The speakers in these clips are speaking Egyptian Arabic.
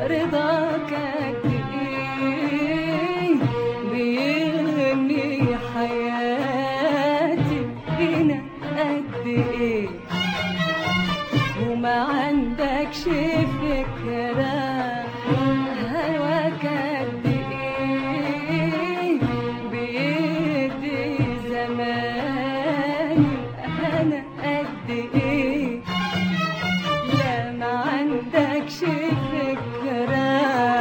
رضاك قد ايه بيغني حياتي هنا قد ايه وما عندكش فكرة هواك قد ايه بيدي زماني انا قد ايه لا ما عندكش فكرة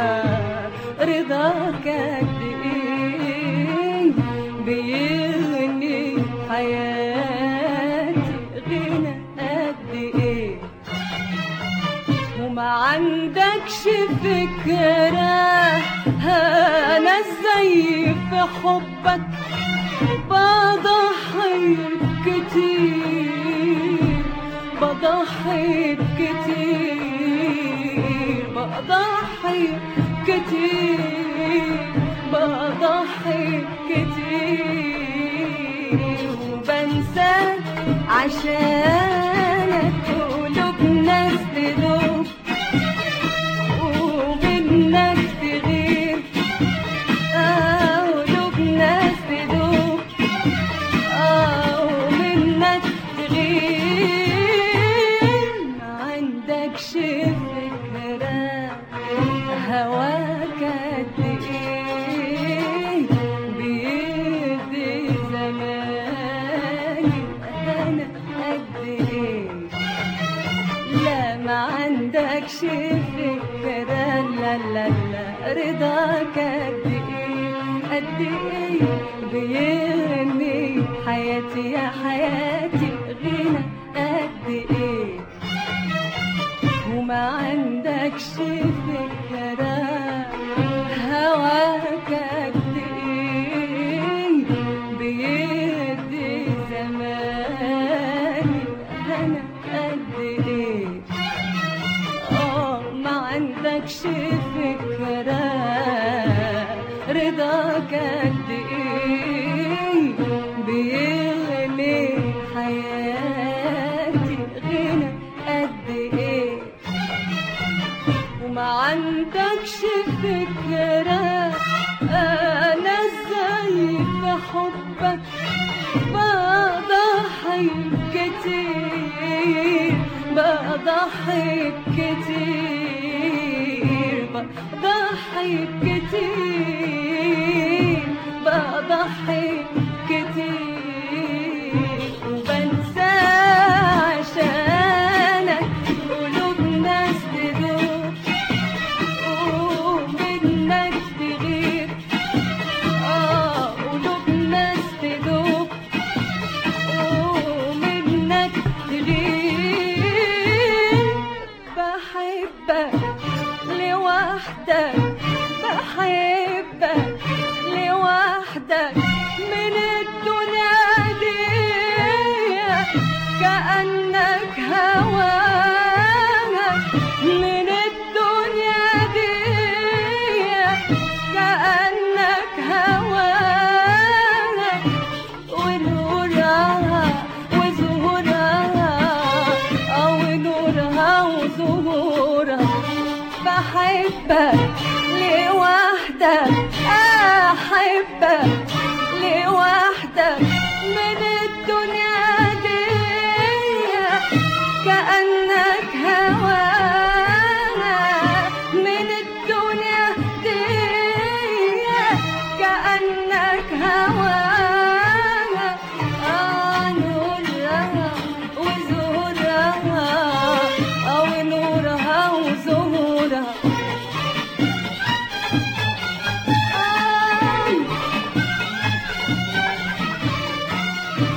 رضاك قد ايه بيغني حياتي غنى قد ايه وما عندكش فكرة انا ازاي في حبك بضحي كتير بضحي كتير بضحي كتير بضحي كتير وبنساك عشانك قلوب ناس تدوب ومنك تغير آه قلوب ناس تدوب آه ومنك تغير ما عندكش فكرة هواك قد ايه بيدي زماني انا قد ايه لا ما عندكش فكرة لا لا لا رضاك قد ايه قد ايه بيرمي حياتي يا حياتي غنى قد ايه وما عندكش فكرة هواك قد ايه بيدي زماني انا قد ايه اه ما عندكش فكرة رضاك قد ايه بيغني حياتي غنى قد ايه وما عندكش فكرة أنا ازاي في حبك بضحي كتير بضحي كتير بضحي كتير بضحي كتير وبنسى عشانك قلوب ناس تدوب ومنك تغير آه قلوب ناس تدوب ومنك تغير بحبك لوحدك بحبك لوحدك من الدنيا دي كأنك هواك من الدنيا دي كأنك هواك ونورها وزهورها أو نورها وزهورها بحبك لوحدك أحبك لوحدك من الدنيا دي كأنك هوانا من الدنيا دي كأنك هوانا آه نورها وزهورها أو نورها وزهورها آه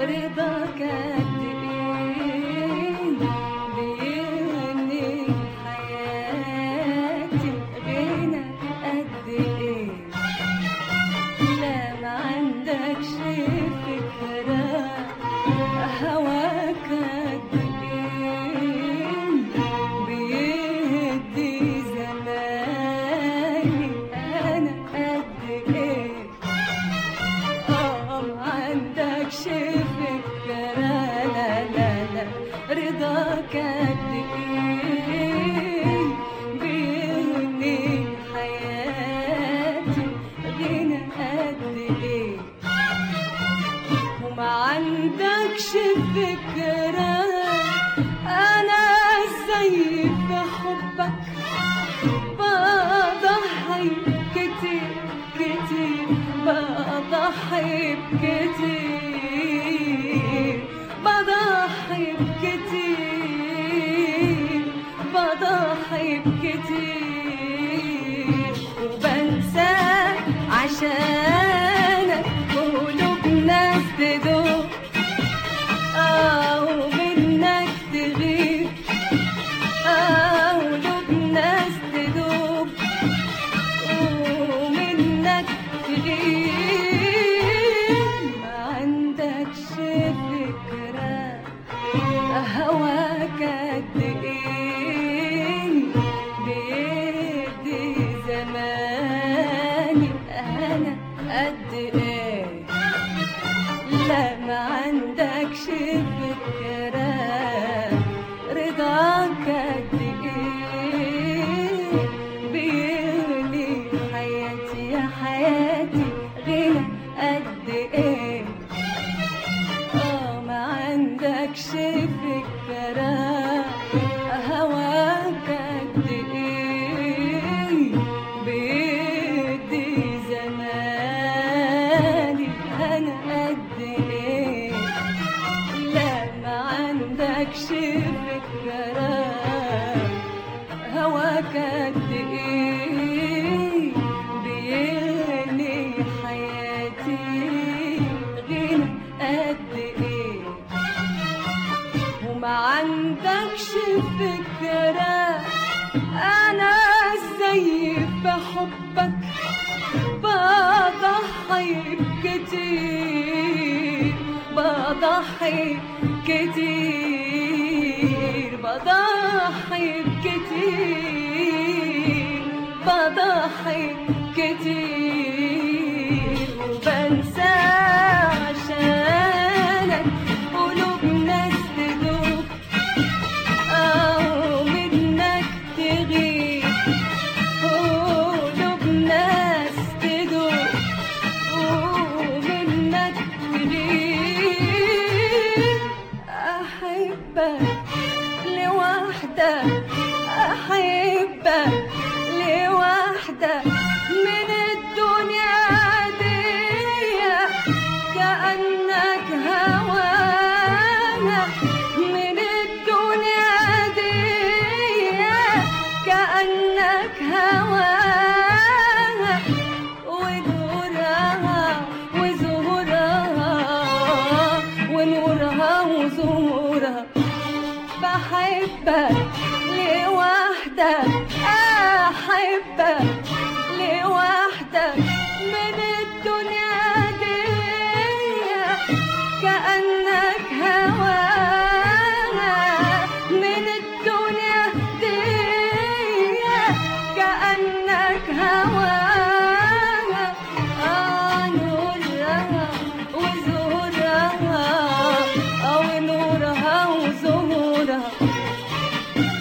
رضاك قد ايه بيغني حياتي غنى قد ايه لا ما عندكش فكرة هواك قد ايه بيدي زماني انا قد ايه اه ما عندكش فكرة لا لا لا رضاك قد ايه بيغني حياتي غنى قد ايه وما عندكش فكرة أنا ازاي في حبك بضحي كتير كتير بضحي بكتير بضحي بكتير بضحي بكتير وبنسى عشانك قلوب ناس تدوب آه ومنك تغيب آه قلوب ناس تدوب ومنك تغيب ما عندكش فكرة هواك قد ايه بيدي زماني انا قد ايه لا ما عندكش فكرة رضاك قد ايه بيغني حياتي يا حياتي غنى قد ايه اه ما عندكش فكرة هواك قد ايه بيدي زماني انا قد ايه لا ما عندكش فكرة هواك قد ايه بيغني حياتي غنى قد ايه وما عندكش فكرة أنا ازاي بحبك بضحي كتير بضحي كتير بضحي كتير بضحي كتير وبنسى عشانك قلوب ناس تدوب أو منك تغيب قلوب ناس تدوب ومنك تغيب أحبك لوحدك أحبك لوحدك من الدنيا دي كأنك هوانا من الدنيا دي كأنك هوانا ونورها وزهورها ونورها وزهورها بحبك لوحدك أحبك لوحدك من الدنيا دي كأنك هوانا من الدنيا دي كأنك هوانا آه نورها وزهورها أو نورها وزهورها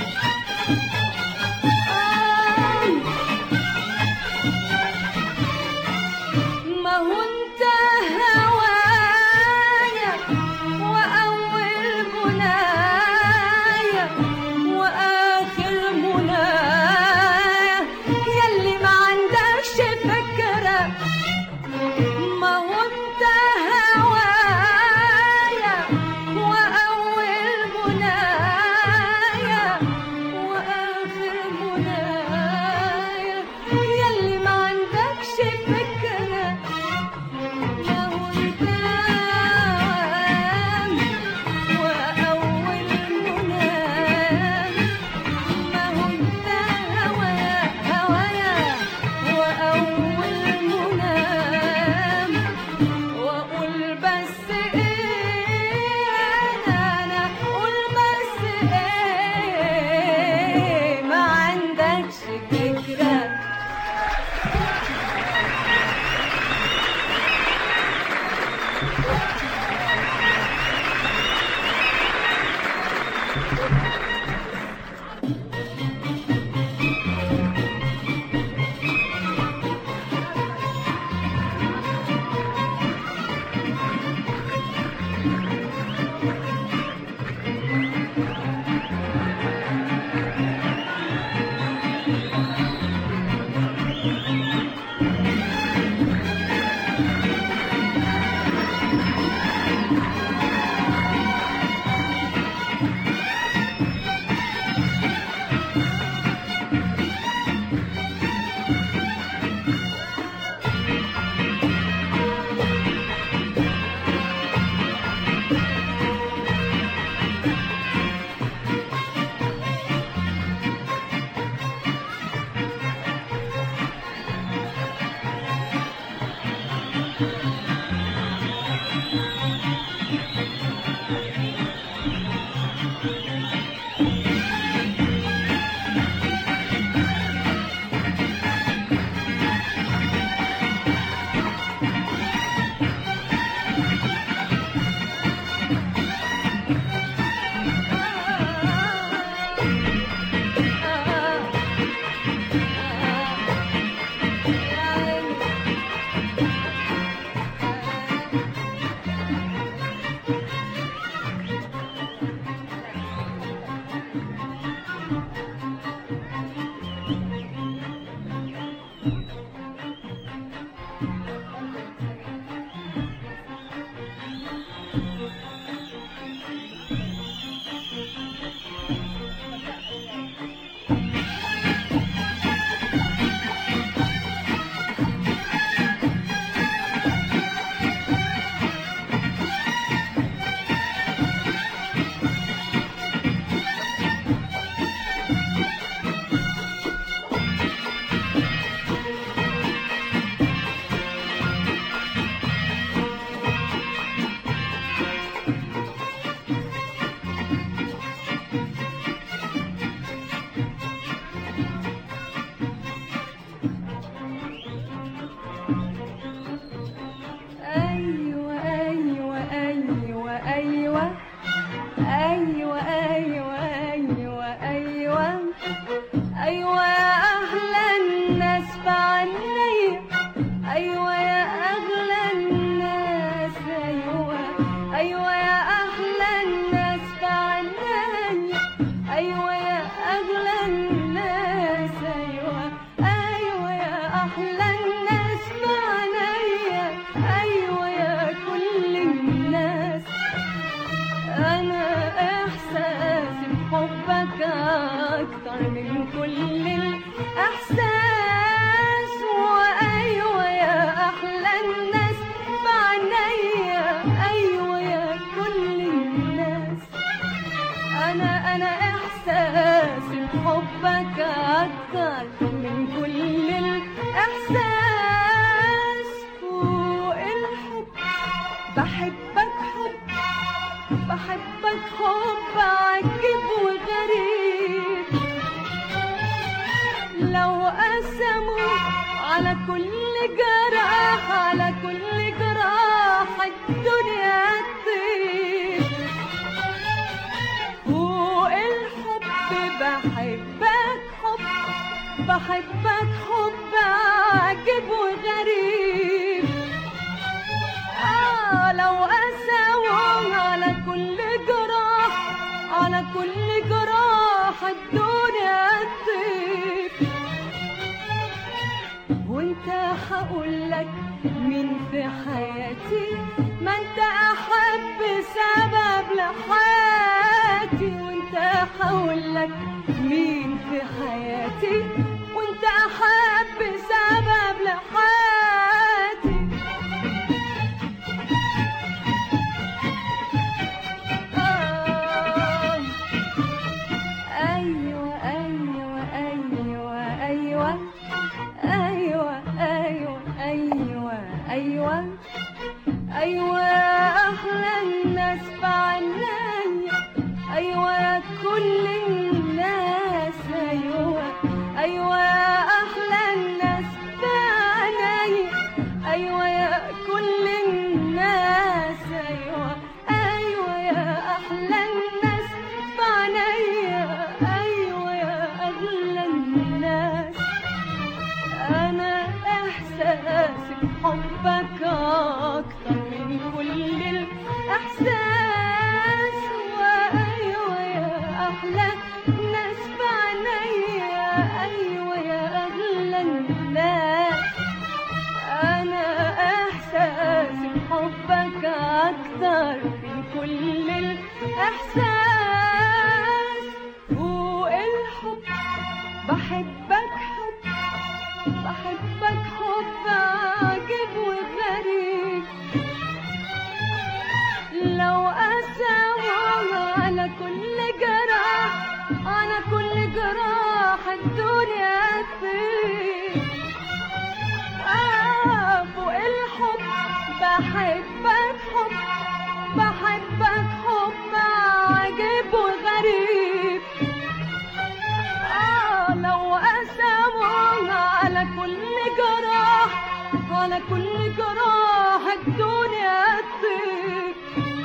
آه احلى الناس في عينيا ايوه يا اغلى الناس ايوه ايوه يا احلى الناس في عينيا ايوه يا كل الناس انا احساسي بحبك اكتر من كل الاحساس وايوه يا احلى الناس بعنيا ايوه يا كل الناس انا انا احساسي بحبك اكتر من كل الاحساس فوق الحب بحبك حب بحبك حب عجيب وغريب لو قسموا على كل جراح على كل جراح الدنيا تطير فوق الحب بحبك حب بحبك حب عجيب وغريب آه لو قسموا على كل جراح على كل جراح الدنيا تطير وانت هقولك مين في حياتي ما انت احب سبب لحياتي وانت هقولك مين في حياتي وانت احب سبب لحياتي آه. ايوه ايوه ايوه ايوه ايوه ايوه ايوه ايوه ايوه احلى الناس في عينيا ايوه يا كل الناس ايوه ايوه يا احلى الناس في عينيا ايوه يا كل الناس ايوه ايوه يا احلى الناس في عينيا ايوه يا اغلى الناس انا احساسي بحبك اكتر من كل الاحساس وايوه يا احلى ناس في عينيا ايوه يا اغلى الناس انا احساسي بحبك اكتر من كل الاحساس فوق الحب بحبك حب بحبك حب عجيب وغريب لو أسوى على كل جراح على كل جراح الدنيا تطير آه فوق الحب بحبك حب بحبك حب عجيب وغريب آه لو قسموا على كل جراح على كل جراح الدنيا تطير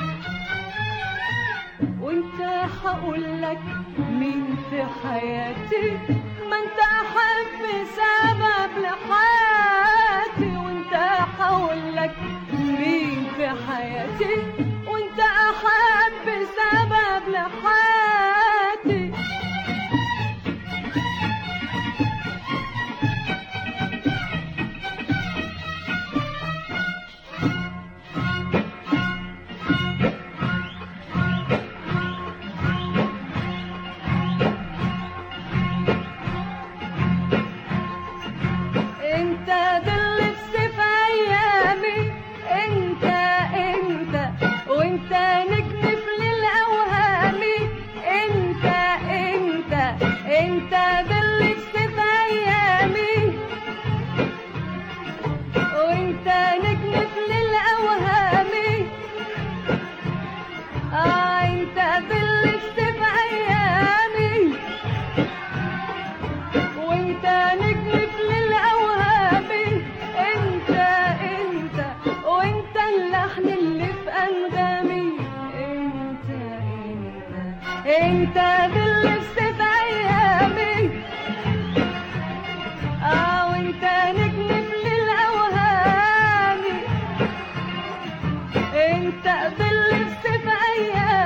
وانت هقولك مين في حياتي ما انت احب سبب لحياتي وانت هقولك مين في حياتي وانت احب سبب لحياتي انت دلفت في ايامي انت انت وانت نجم في للاوهام انت انت انت دلفت في ايامي وانت نجم في للاوهام اه انت دلفت في ايامي وانت نجم في للاوهام انت انت وانت اللحن اللي في انغامي انت انت انت باللبس في ايامي اه وانت نجم في للاوهام انت باللبس في ايامي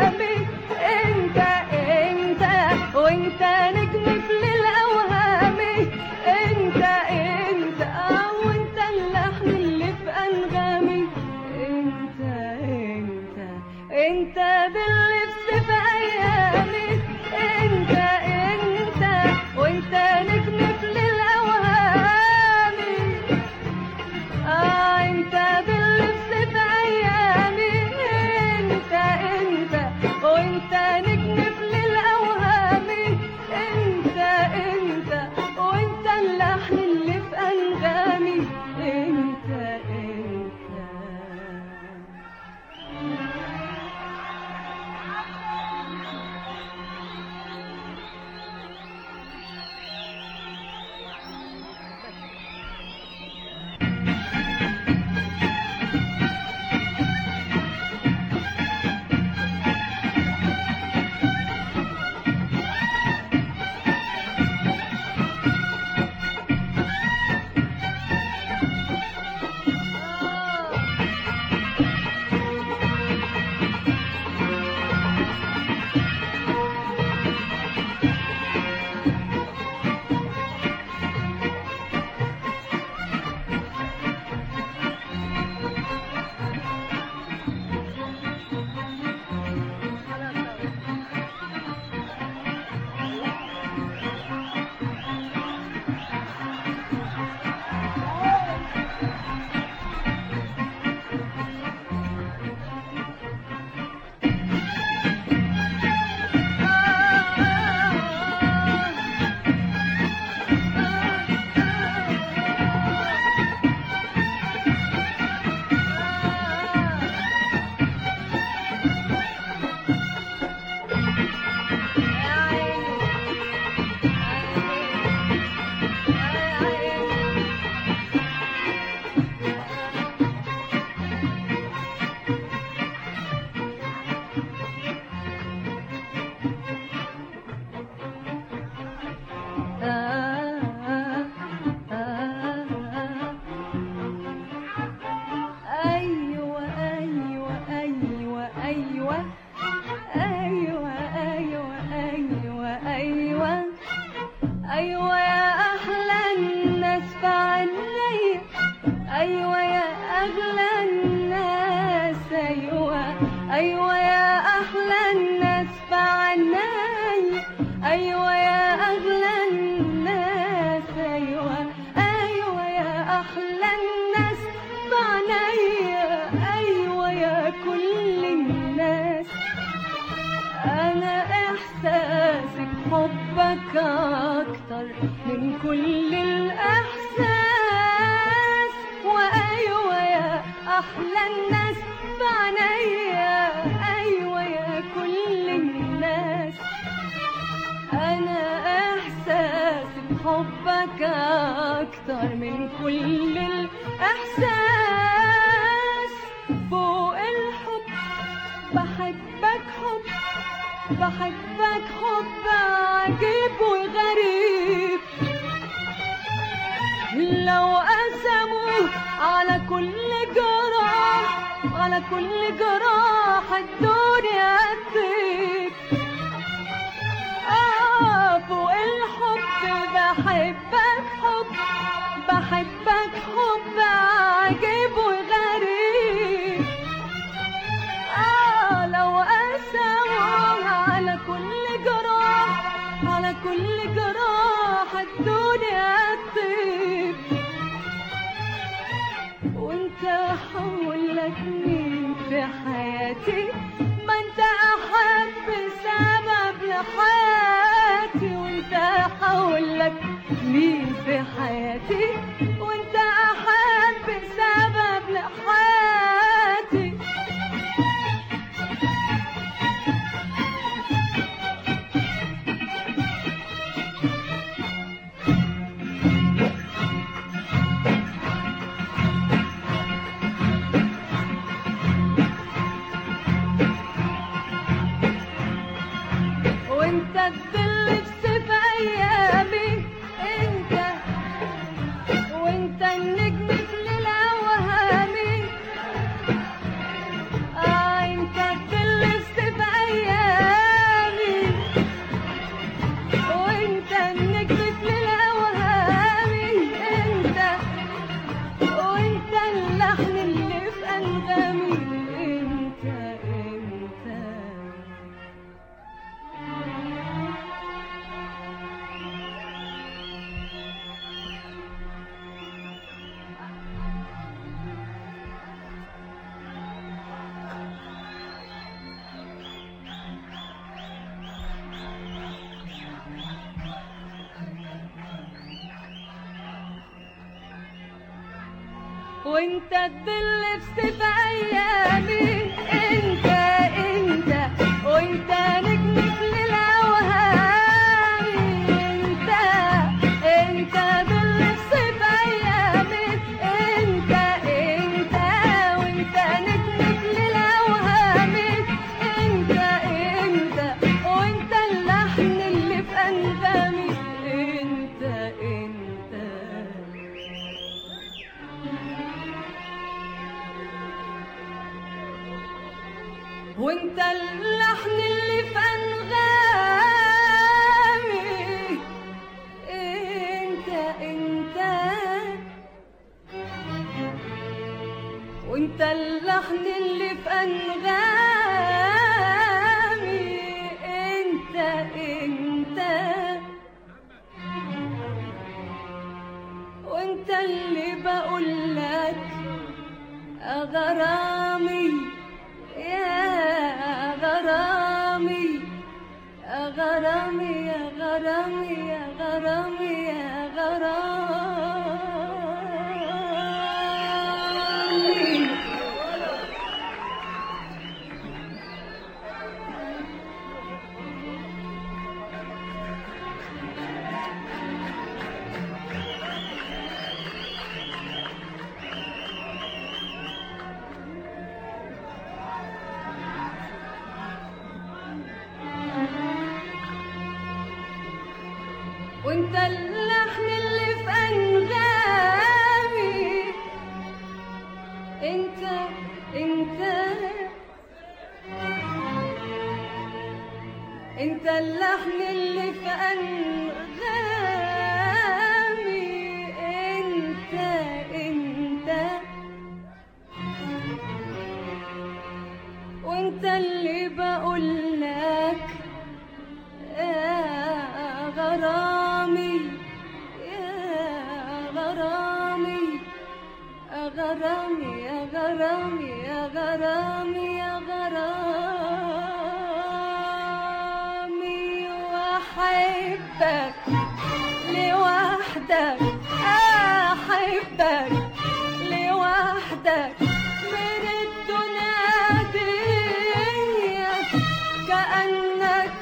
ايوه يا اغلى الناس ايوه ايوه يا احلى الناس بعنايا ايوه يا كل الناس انا احساسي بحبك اكتر من كل الاحساس وايوه يا احلى الناس بعنايا ايوه يا كل الناس انا احساسي بحبك اكتر من كل الاحساس فوق الحب بحبك حب بحبك حب عجيب وغريب لو قسموا على كل جراح على كل جراح الدنيا تطيب آه فوق الحب بحبك حب بحبك حب عجيب وغريب آه لو قسموا على كل جراح على كل جراح الدنيا تطيب وانت حولك مين في حياتي ما انت احب سبب لحياتي وانت حولك مين في حياتي وانت احب سبب لحياتي وانت الظل في سيف ايامي انت وانت النجم في ليل اوهامي اه انت الظل في سيف ايامي وانت النجم في ليل اوهامي انت وانت اللحن اللي في انغامي انت انت وانت الظل في سيف ايامي انت انت وانت نجم في ليل اوهامي انت انت ظل في سيف ايامي انت انت وانت نجم في ليل اوهامي انت انت وانت اللحن اللي في انغامي انت انت وانت اللحن اللي في انغامي انت انت وانت اللحن اللي في انغامي انت انت وانت اللي بقول لك غرامي يا غرامي يا غرامي يا غرامي يا غرامي يا غرامي وانت اللحن اللي في انغامي انت انت انت اللحن اللي في انغامي انت انت وانت اللي بقول لك يا أحبك لوحدك أحبك لوحدك من الدنيا دي كأنك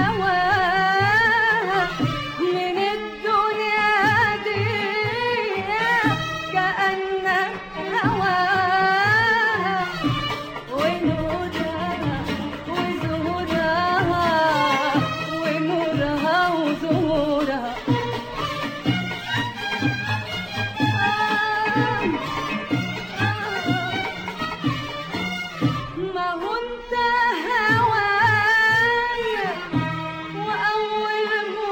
هواها من الدنيا دي كأنك هواها ونورها وزهورها ونورها وزهورها ما هو انت هوايا وأول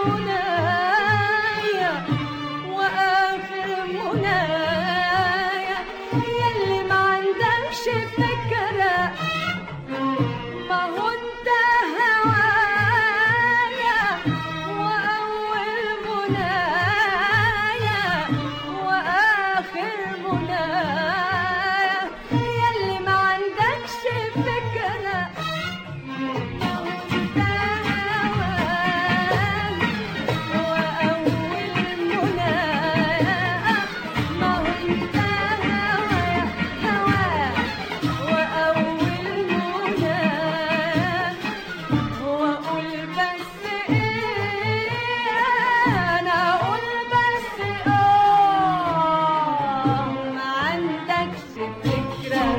منايا وآخر منايا يلي ما عندكش فكرة ما هو انت هوايا وأول منايا وآخر منايا يلي ما عندكش فكرة ما هو انت هوايا وأول منايا ما هو انت هوايا هوايا وأول منايا وأقول بس إيه أنا أقول بس آه ما عندكش فكرة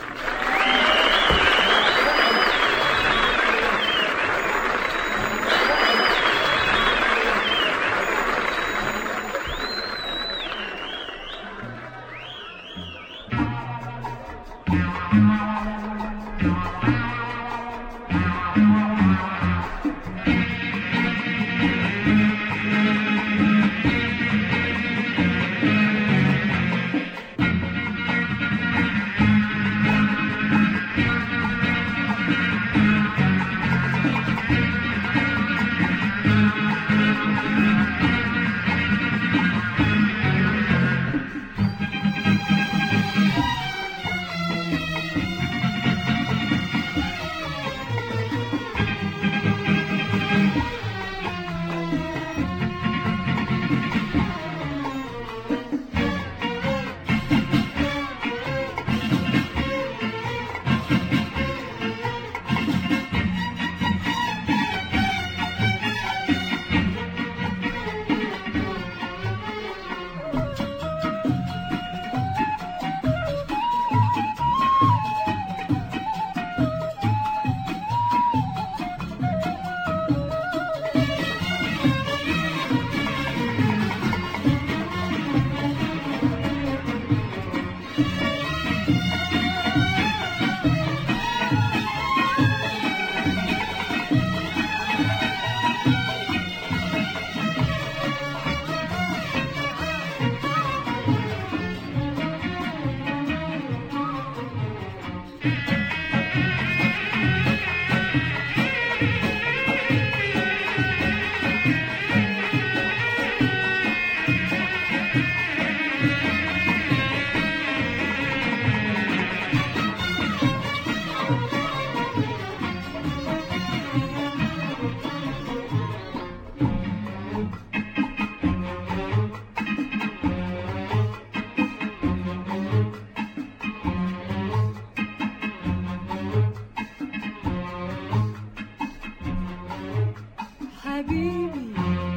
حبيبي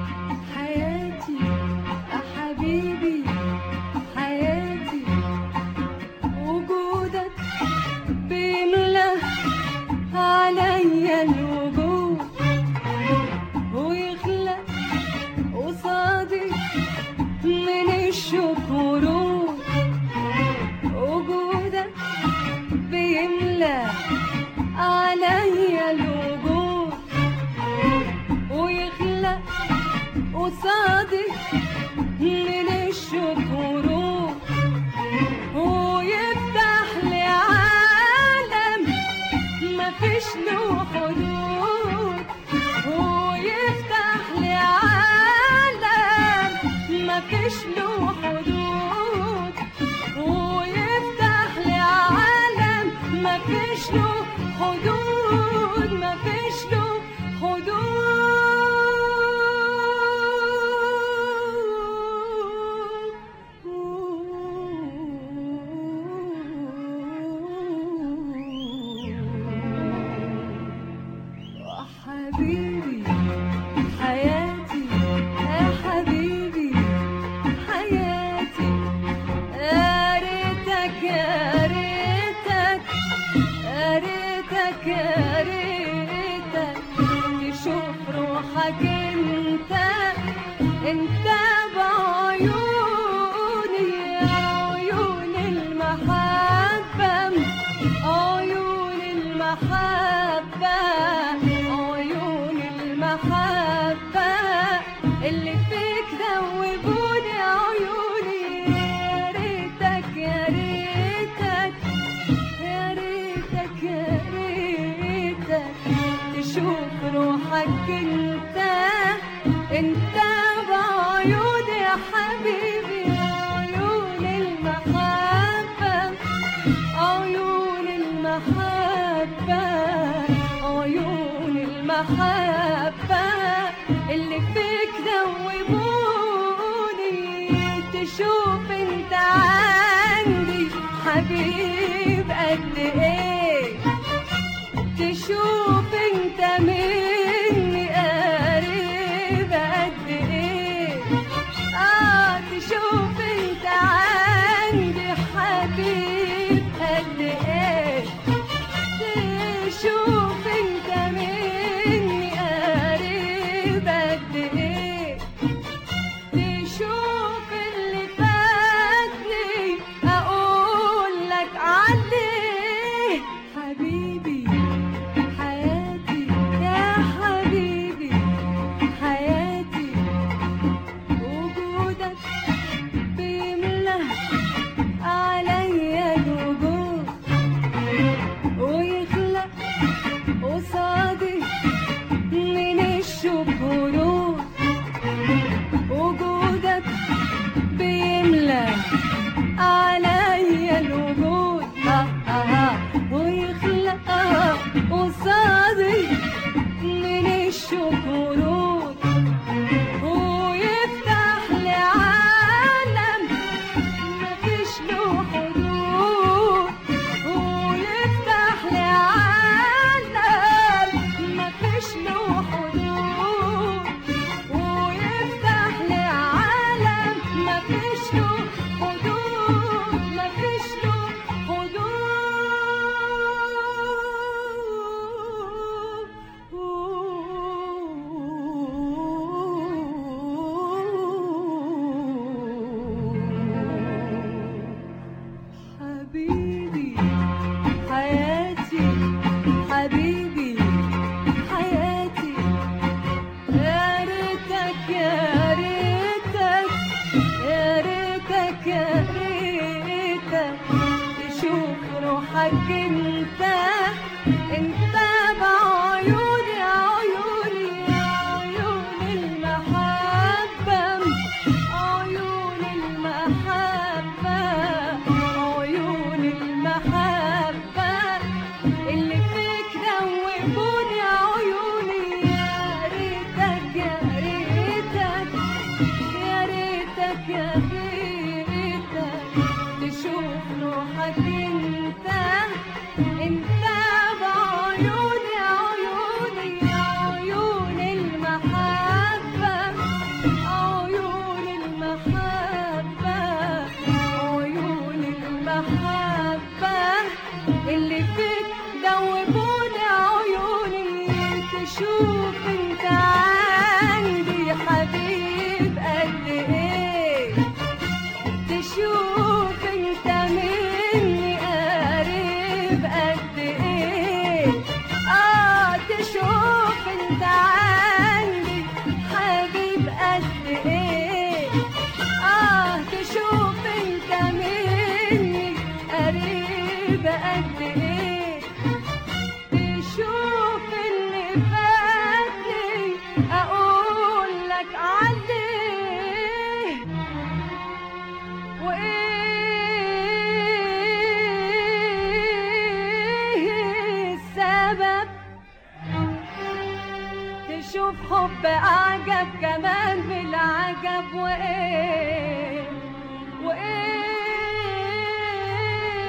حياتي يا حبيبي حياتي وجودك بيملى عليا الوجود ويخلق قصادي من الشوق ورود وجودك بيملى عليا الوجود ويخلق حبيبي حياتي يا حبيبي حياتي يا ريتك يا ريتك يا ريتك يا ريتك تشوف روحك انت انت بعيوني عيون المحبة عيون المحبة عيون المحبة اللي فيك ذوبوني عيوني يا ريتك يا ريتك يا ريتك يا ريتك تشوف روحك انت انت بعيوني يا حبيبي عيون المحبة عيون المحبة عيون المحبة اللي فيك ذوبوني تشوف انت عندي حبيب قد ايه تشوف انت مني قريب قد ايه اه تشوف انت عندي حبيب قد ايه تشوف انت مني قريب قد ايه تشوف اللي فاتني اقول لك عليه حبيبي حياتي يا حبيبي حياتي وجودك بيملى عليا الوجود ويخلق قصادي من الشهور وجودك بيملى عليا الوجود آه آه آه ويخلق آه قصادي من الشهور ويفتح لي عالم مفيش له حدود ويفتح لي عالم مفيش له حدود ويفتح لي عالم مفيش له حدود مفيش له حدود حبيبي حياتي حبيبي حياتي يا ريتك يا ريتك يا ريتك يا ريتك تشوف روحك انت انت بعيوني عيوني عيون المحبة عيون المحبة عيون المحبة اللي فيك ذوبوني عيوني يا ريتك يا ريتك يا ريتك يا ريتك تشوف روحك انت انت بعيوني عيوني عيون المحبة عيون المحبة عيون المحبة اللي فيك دوبوني عيوني تشوف انت عندي حبيب قد ايه تشوف انت مني قريب قد ايه اه تشوف انت عندي حبيب قد ايه اه تشوف انت مني قريب قد ايه تشوف اللي فاتني اقول لك عليه وايه السبب تشوف حب اعجب كمان بالعجب وايه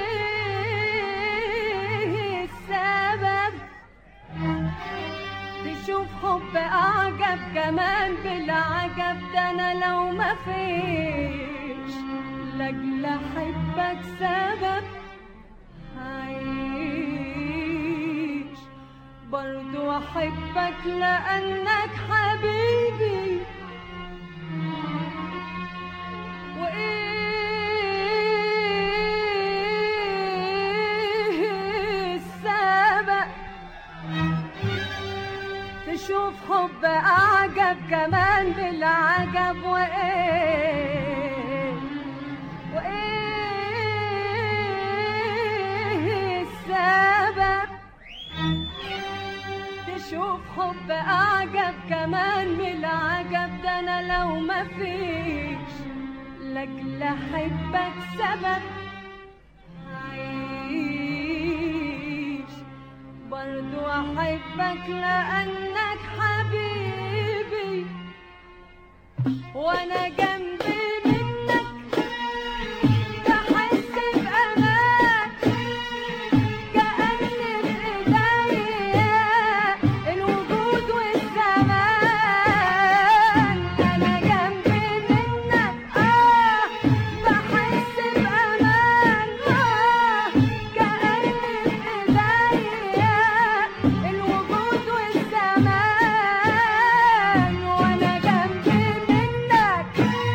وايه السبب تشوف حب اعجب كمان بالعجب ده انا لو ما فيش لاجل احبك سبب هعيش برضو احبك لانك حبيبي وايه السبب تشوف حب اعجب كمان بالعجب وايه وايه السبب تشوف حب اعجب كمان بالعجب ده انا لو ما فيش لاجل احبك سبب هعيش برضو احبك لانك حبيبي وانا جنبي منك بحس بامان كأن بإيديا الوجود والزمان أنا جنبي منك آه بحس بأمان آه كأن بإيديا الوجود والزمان وأنا جنبي منك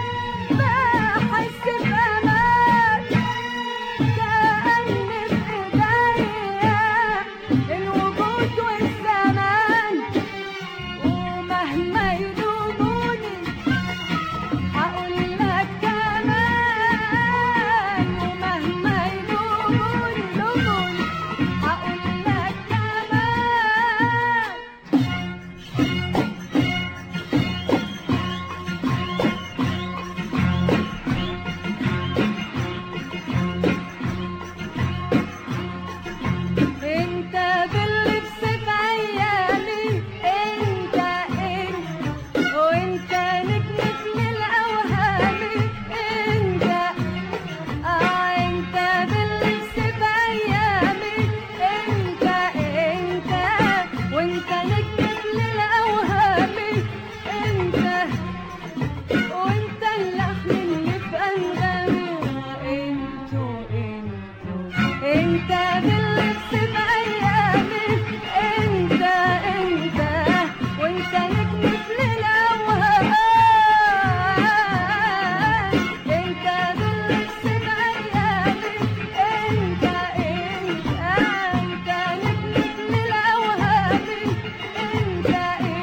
بحس بأمان كأن بإيديا الوجود والزمان ومهما يلوموني هقول لك كمان ومهما يلوموني لوموني هقول لك كمان انت باللبس في ايامي انت انت وانت نجمة للاوهام انت اه انت باللبس في ايامي انت انت وانت نجمة للاوهام انت وانت اللحن اللي في انغامي وانتو انتو انت باللبس في ايامي انت انت وانت نجمة للاوهام انت باللبس في ايامي انت انت انت نجمة للاوهام انت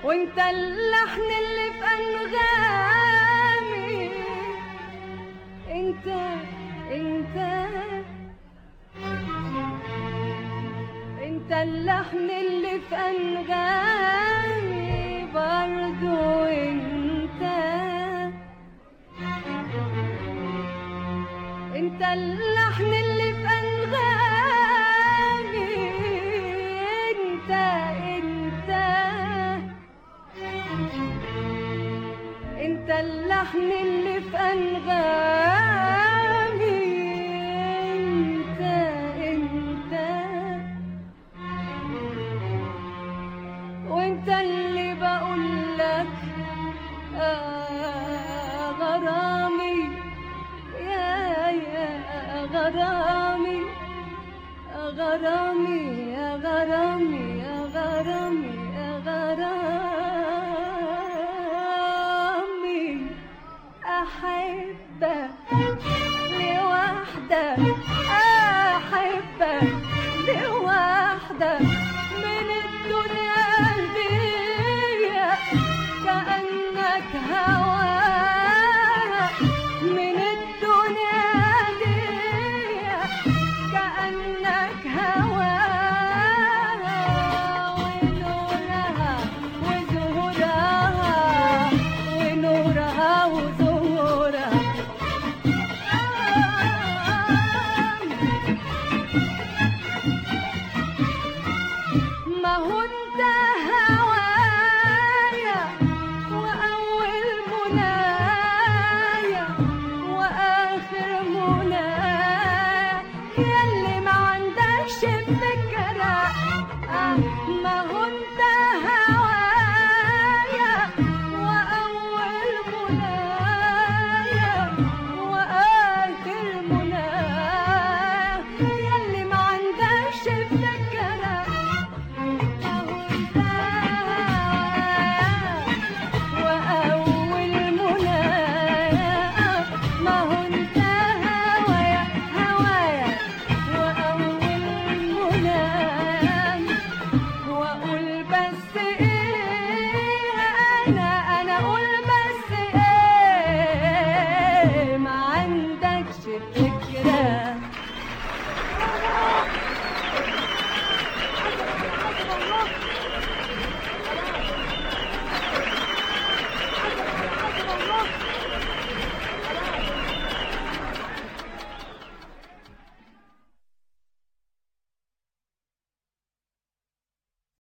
وانت اللحن اللي في انغامي انت انت انت اللحن اللي في انغامي برضو انت انت اللحن اللي في انغامي انت انت انت اللحن اللي في انغامي انت انت وانت اللي بقول لك آه غرامي يا يا غرامي يا غرامي يا غرامي يا غرامي يا غرامي أحبك لوحدك أحبك لوحدك من الدنيا دي كأنك هواها من الدنيا دي كأنك هواها ونورها وزهورها ونورها وزهورها ما هو انت هوايا واول منايا واخر منايا يا